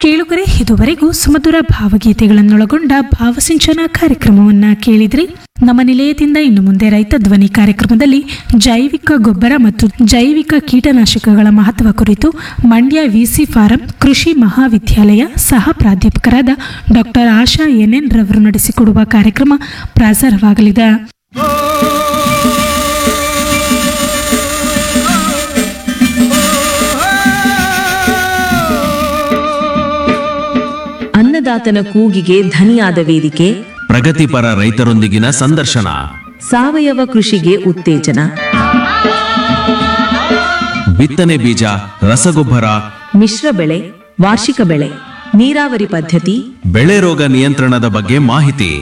ಕೇಳುಗರೆ ಇದುವರೆಗೂ ಸುಮಧುರ ಭಾವಗೀತೆಗಳನ್ನೊಳಗೊಂಡ ಭಾವಸಿಂಚನ ಕಾರ್ಯಕ್ರಮವನ್ನ ಕೇಳಿದ್ರಿ ನಮ್ಮ ನಿಲಯದಿಂದ ಇನ್ನು ಮುಂದೆ ರೈತ ಧ್ವನಿ ಕಾರ್ಯಕ್ರಮದಲ್ಲಿ ಜೈವಿಕ ಗೊಬ್ಬರ ಮತ್ತು ಜೈವಿಕ ಕೀಟನಾಶಕಗಳ ಮಹತ್ವ ಕುರಿತು ಮಂಡ್ಯ ವಿಸಿ ಫಾರಂ ಕೃಷಿ ಮಹಾವಿದ್ಯಾಲಯ ಸಹ ಪ್ರಾಧ್ಯಾಪಕರಾದ ಡಾಕ್ಟರ್ ಆಶಾ ಎನ್ಎನ್ ರವರು ನಡೆಸಿಕೊಡುವ ಕಾರ್ಯಕ್ರಮ ಪ್ರಸಾರವಾಗಲಿದೆ ಅನ್ನದಾತನ ಕೂಗಿಗೆ ಧನಿಯಾದ ವೇದಿಕೆ ಪ್ರಗತಿಪರ ರೈತರೊಂದಿಗಿನ ಸಂದರ್ಶನ ಸಾವಯವ ಕೃಷಿಗೆ ಉತ್ತೇಜನ ಬಿತ್ತನೆ ಬೀಜ ರಸಗೊಬ್ಬರ ಮಿಶ್ರ ಬೆಳೆ ವಾರ್ಷಿಕ ಬೆಳೆ ನೀರಾವರಿ ಪದ್ಧತಿ ಬೆಳೆ ರೋಗ ನಿಯಂತ್ರಣದ ಬಗ್ಗೆ ಮಾಹಿತಿ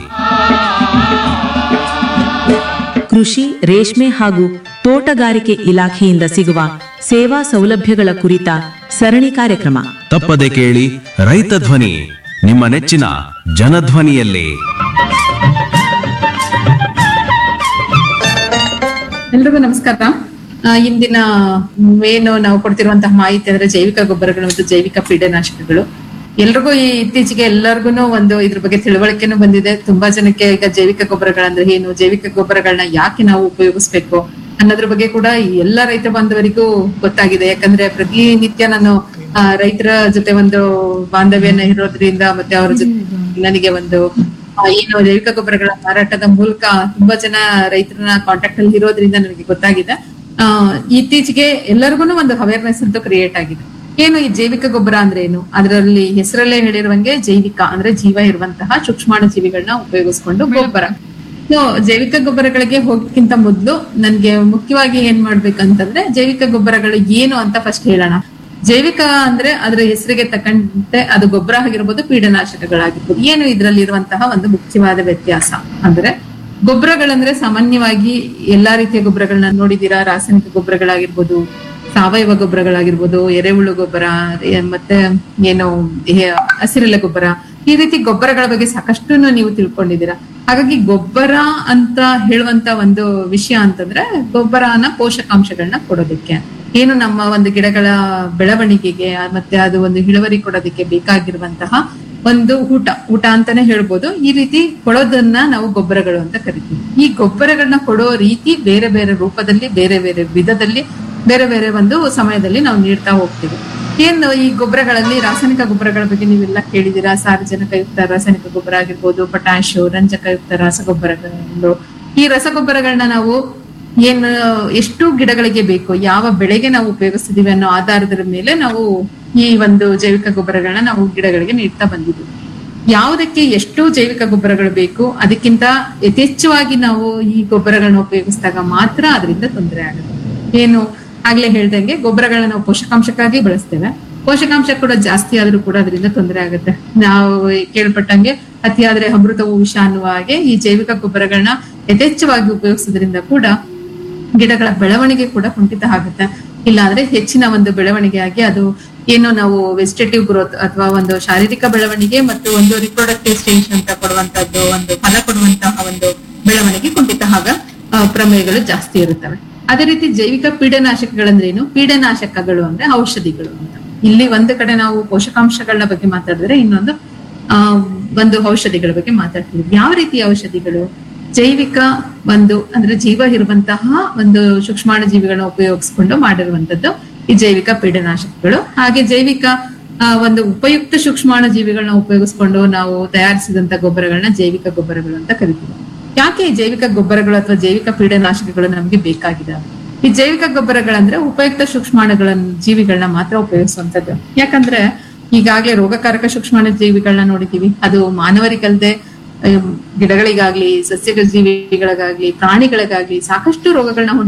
ಕೃಷಿ ರೇಷ್ಮೆ ಹಾಗೂ ತೋಟಗಾರಿಕೆ ಇಲಾಖೆಯಿಂದ ಸಿಗುವ ಸೇವಾ ಸೌಲಭ್ಯಗಳ ಕುರಿತ ಸರಣಿ ಕಾರ್ಯಕ್ರಮ ತಪ್ಪದೆ ಕೇಳಿ ರೈತ ಧ್ವನಿ ನಿಮ್ಮ ನೆಚ್ಚಿನ ಜನಧ್ವನಿಯಲ್ಲಿ ಎಲ್ರಿಗೂ ನಮಸ್ಕಾರ ಆ, ಇಂದಿನ ಏನು ನಾವು ಕೊಡ್ತಿರುವಂತಹ ಮಾಹಿತಿ ಅಂದ್ರೆ ಜೈವಿಕ ಗೊಬ್ಬರಗಳು ಮತ್ತು ಜೈವಿಕ ಕೀಟನಾಶಕಗಳು ಎಲ್ರಿಗೂ ಈ ಇತ್ತೀಚೆಗೆ ಎಲ್ಲರಿಗೂ ಒಂದು ಇದ್ರ ಬಗ್ಗೆ ತಿಳುವಳಿಕೆನೂ ಬಂದಿದೆ ತುಂಬಾ ಜನಕ್ಕೆ ಈಗ ಜೈವಿಕ ಗೊಬ್ಬರಗಳಂದ್ರೆ ಏನು ಜೈವಿಕ ಗೊಬ್ಬರಗಳನ್ನ ಯಾಕೆ ನಾವು ಉಪಯೋಗಿಸ್ಬೇಕು ಅನ್ನೋದ್ರ ಬಗ್ಗೆ ಕೂಡ ಈ ಎಲ್ಲ ರೈತ ಬಾಂಧವರಿಗೂ ಗೊತ್ತಾಗಿದೆ ಯಾಕಂದ್ರೆ ಪ್ರತಿನಿತ್ಯ ನಾನು ಆ, ರೈತರ ಜೊತೆ ಒಂದು ಬಾಂಧವ್ಯನ ಇರೋದ್ರಿಂದ ಮತ್ತೆ ಅವ್ರ ಜೊತೆ ನನಗೆ ಒಂದು ಆ, ಏನು ಜೈವಿಕ ಗೊಬ್ಬರಗಳ ಮಾರಾಟದ ಮೂಲಕ ತುಂಬಾ ಜನ ರೈತರನ್ನ ಕಾಂಟ್ಯಾಕ್ಟ್ ಅಲ್ಲಿ ಇರೋದ್ರಿಂದ ನನಗೆ ಗೊತ್ತಾಗಿದೆ ಆ ಇತ್ತೀಚೆಗೆ ಎಲ್ಲರಿಗೂ ಒಂದು ಅವೇರ್ನೆಸ್ ಅಂತೂ ಕ್ರಿಯೇಟ್ ಆಗಿದೆ ಏನು ಈ ಜೈವಿಕ ಗೊಬ್ಬರ ಅಂದ್ರೆ ಏನು ಅದರಲ್ಲಿ ಹೆಸರಲ್ಲೇ ಹೇಳಿರುವಂಗೆ ಜೈವಿಕ ಅಂದ್ರೆ ಜೀವ ಇರುವಂತಹ ಸೂಕ್ಷ್ಮಾಣು ಜೀವಿಗಳನ್ನ ಉಪಯೋಗಿಸ್ಕೊಂಡು ಗೊಬ್ಬರ ಸೊ ಜೈವಿಕ ಗೊಬ್ಬರಗಳಿಗೆ ಹೋಗಕ್ಕಿಂತ ಮೊದಲು ನನ್ಗೆ ಮುಖ್ಯವಾಗಿ ಏನ್ ಮಾಡ್ಬೇಕಂತಂದ್ರೆ ಜೈವಿಕ ಗೊಬ್ಬರಗಳು ಏನು ಅಂತ ಫಸ್ಟ್ ಹೇಳೋಣ ಜೈವಿಕ ಅಂದ್ರೆ ಅದರ ಹೆಸರಿಗೆ ತಕ್ಕಂತೆ ಅದು ಗೊಬ್ಬರ ಆಗಿರ್ಬೋದು ಕೀಟನಾಶಕಗಳಾಗಿರ್ಬೋದು ಏನು ಇದರಲ್ಲಿ ಇರುವಂತಹ ಒಂದು ಮುಖ್ಯವಾದ ವ್ಯತ್ಯಾಸ ಅಂದ್ರೆ ಗೊಬ್ಬರಗಳಂದ್ರೆ ಸಾಮಾನ್ಯವಾಗಿ ಎಲ್ಲಾ ರೀತಿಯ ಗೊಬ್ಬರಗಳನ್ನ ನೋಡಿದೀರಾ ರಾಸಾಯನಿಕ ಗೊಬ್ಬರಗಳಾಗಿರ್ಬೋದು ಸಾವಯವ ಗೊಬ್ಬರಗಳಾಗಿರ್ಬೋದು ಎರೆಹುಳು ಗೊಬ್ಬರ ಏ- ಮತ್ತೆ ಏನು ಹೇ- ಹಸಿರೆಲೆ ಗೊಬ್ಬರ ಈ ರೀತಿ ಗೊಬ್ಬರಗಳ ಬಗ್ಗೆ ಸಾಕಷ್ಟು ನೀವು ತಿಳ್ಕೊಂಡಿದ್ದೀರಾ ಹಾಗಾಗಿ ಗೊಬ್ಬರ ಅಂತ ಹೇಳುವಂತ ಒಂದು ವಿಷಯ ಅಂತಂದ್ರೆ ಗೊಬ್ಬರನ ಪೋಷಕಾಂಶಗಳನ್ನ ಕೊಡೋದಕ್ಕೆ ಏನು ನಮ್ಮ ಒಂದು ಗಿಡಗಳ ಬೆಳವಣಿಗೆಗೆ ಆ, ಮತ್ತೆ ಅದು ಒಂದು ಇಳುವರಿ ಕೊಡೋದಕ್ಕೆ ಬೇಕಾಗಿರುವಂತಹ ಒಂದು ಊಟ ಊಟ ಅಂತಾನೆ ಹೇಳ್ಬೋದು ಈ ರೀತಿ ಕೊಡೋದನ್ನ ನಾವು ಗೊಬ್ಬರಗಳು ಅಂತ ಕರಿತೀವಿ ಈ ಗೊಬ್ಬರಗಳನ್ನ ಕೊಡೋ ರೀತಿ ಬೇರೆ ಬೇರೆ ರೂಪದಲ್ಲಿ ಬೇರೆ ಬೇರೆ ವಿಧದಲ್ಲಿ ಬೇರೆ ಬೇರೆ ಒಂದು ಸಮಯದಲ್ಲಿ ನಾವು ನೀಡ್ತಾ ಹೋಗ್ತೀವಿ ಏನು ಈ ಗೊಬ್ಬರಗಳಲ್ಲಿ ರಾಸಾಯನಿಕ ಗೊಬ್ಬರಗಳ ಬಗ್ಗೆ ನೀವೆಲ್ಲ ಕೇಳಿದೀರಾ ಸಾರಜನಕಯುಕ್ತ ರಾಸಾಯನಿಕ ಗೊಬ್ಬರ ಆಗಿರ್ಬೋದು ಪೊಟ್ಯಾಶು ರಂಜಕಯುಕ್ತ ರಸಗೊಬ್ಬರಗಳು ಈ ರಸಗೊಬ್ಬರಗಳನ್ನ ನಾವು ಏನು ಎಷ್ಟು ಗಿಡಗಳಿಗೆ ಬೇಕು ಯಾವ ಬೆಳೆಗೆ ನಾವು ಉಪಯೋಗಿಸ್ತಿದೀವಿ ಅನ್ನೋ ಆಧಾರದ ಮೇಲೆ ನಾವು ಈ ಒಂದು ಜೈವಿಕ ಗೊಬ್ಬರಗಳನ್ನ ನಾವು ಗಿಡಗಳಿಗೆ ನೀಡ್ತಾ ಬಂದಿದ್ದೀವಿ ಯಾವುದಕ್ಕೆ ಎಷ್ಟು ಜೈವಿಕ ಗೊಬ್ಬರಗಳು ಬೇಕು ಅದಕ್ಕಿಂತ ಯಥೇಚ್ಛವಾಗಿ ನಾವು ಈ ಗೊಬ್ಬರಗಳನ್ನ ಉಪಯೋಗಿಸಿದಾಗ ಮಾತ್ರ ಅದರಿಂದ ತೊಂದರೆ ಆಗುತ್ತೆ ಏನು ಆಗ್ಲೇ ಹೇಳ್ದಂಗೆ ಗೊಬ್ಬರಗಳನ್ನ ನಾವು ಪೋಷಕಾಂಶಕ್ಕಾಗಿ ಬಳಸ್ತೇವೆ ಪೋಷಕಾಂಶ ಕೂಡ ಜಾಸ್ತಿ ಆದ್ರೂ ಕೂಡ ಅದರಿಂದ ತೊಂದರೆ ಆಗುತ್ತೆ ನಾವು ಕೇಳ್ಪಟ್ಟಂಗೆ ಅತಿಯಾದ್ರೆ ಅಮೃತವು ವಿಷ ಅನ್ನುವ ಹಾಗೆ ಈ ಜೈವಿಕ ಗೊಬ್ಬರಗಳನ್ನ ಯಥೇಚ್ಛವಾಗಿ ಉಪಯೋಗಿಸೋದ್ರಿಂದ ಕೂಡ ಗಿಡಗಳ ಬೆಳವಣಿಗೆ ಕೂಡ ಕುಂಠಿತ ಆಗುತ್ತೆ ಇಲ್ಲಾಂದ್ರೆ ಹೆಚ್ಚಿನ ಒಂದು ಬೆಳವಣಿಗೆ ಆಗಿ ಅದು ಏನು ನಾವು ವೆಜಿಟೇಟಿವ್ ಗ್ರೋತ್ ಅಥವಾ ಒಂದು ಶಾರೀರಿಕ ಬೆಳವಣಿಗೆ ಮತ್ತು ಒಂದು ರಿಪ್ರೊಡಕ್ಟಿವ್ ಸ್ಟೇಜ್ ಅಂತ ಕೊಡುವಂತದ್ದು ಒಂದು ಫಲ ಕೊಡುವಂತಹ ಒಂದು ಬೆಳವಣಿಗೆ ಕುಂಠಿತ ಆಗ ಆ, ಪ್ರಮೇಯಗಳು ಜಾಸ್ತಿ ಇರುತ್ತವೆ ಅದೇ ರೀತಿ ಜೈವಿಕ ಪೀಡನಾಶಕಗಳಂದ್ರೇನು ಪೀಡನಾಶಕಗಳು ಅಂದ್ರೆ ಔಷಧಿಗಳು ಅಂತ ಇಲ್ಲಿ ಒಂದು ಕಡೆ ನಾವು ಪೋಷಕಾಂಶಗಳ ಬಗ್ಗೆ ಮಾತಾಡಿದ್ರೆ ಇನ್ನೊಂದು ಆ ಒಂದು ಔಷಧಿಗಳ ಬಗ್ಗೆ ಮಾತಾಡ್ತೀವಿ ಯಾವ ರೀತಿಯ ಔಷಧಿಗಳು ಜೈವಿಕ ಒಂದು ಅಂದ್ರೆ ಜೀವ ಇರುವಂತಹ ಒಂದು ಸೂಕ್ಷ್ಮಾಣು ಜೀವಿಗಳನ್ನ ಉಪಯೋಗಿಸ್ಕೊಂಡು ಮಾಡಿರುವಂತದ್ದು ಈ ಜೈವಿಕ ಪೀಡನಾಶಕಗಳು ಹಾಗೆ ಜೈವಿಕ ಆ, ಒಂದು ಉಪಯುಕ್ತ ಸೂಕ್ಷ್ಮಾಣು ಜೀವಿಗಳನ್ನ ಉಪಯೋಗಿಸ್ಕೊಂಡು ನಾವು ತಯಾರಿಸಿದಂತ ಗೊಬ್ಬರಗಳನ್ನ ಜೈವಿಕ ಗೊಬ್ಬರಗಳು ಅಂತ ಕರಿತೀವಿ ಯಾಕೆ ಈ ಜೈವಿಕ ಗೊಬ್ಬರಗಳು ಅಥವಾ ಜೈವಿಕ ಪೀಡನಾಶಕಗಳು ನಮ್ಗೆ ಬೇಕಾಗಿದೆ ಈ ಜೈವಿಕ ಗೊಬ್ಬರಗಳಂದ್ರೆ ಉಪಯುಕ್ತ ಸೂಕ್ಷ್ಮಾಣುಗಳನ್ನ ಜೀವಿಗಳನ್ನ ಮಾತ್ರ ಉಪಯೋಗಿಸುವಂತದ್ದು ಯಾಕಂದ್ರೆ ಈಗಾಗ್ಲೇ ರೋಗಕಾರಕ ಸೂಕ್ಷ್ಮಾಣು ಜೀವಿಗಳನ್ನ ನೋಡಿದೀವಿ ಅದು ಮಾನವರಿಗಲ್ದೆ ಅಹ್, ಗಿಡಗಳಿಗಾಗ್ಲಿ ಸಸ್ಯ ಜೀವಿಗಳಿಗಾಗ್ಲಿ ಪ್ರಾಣಿಗಳಿಗಾಗ್ಲಿ ಸಾಕಷ್ಟು ರೋಗಗಳನ್ನ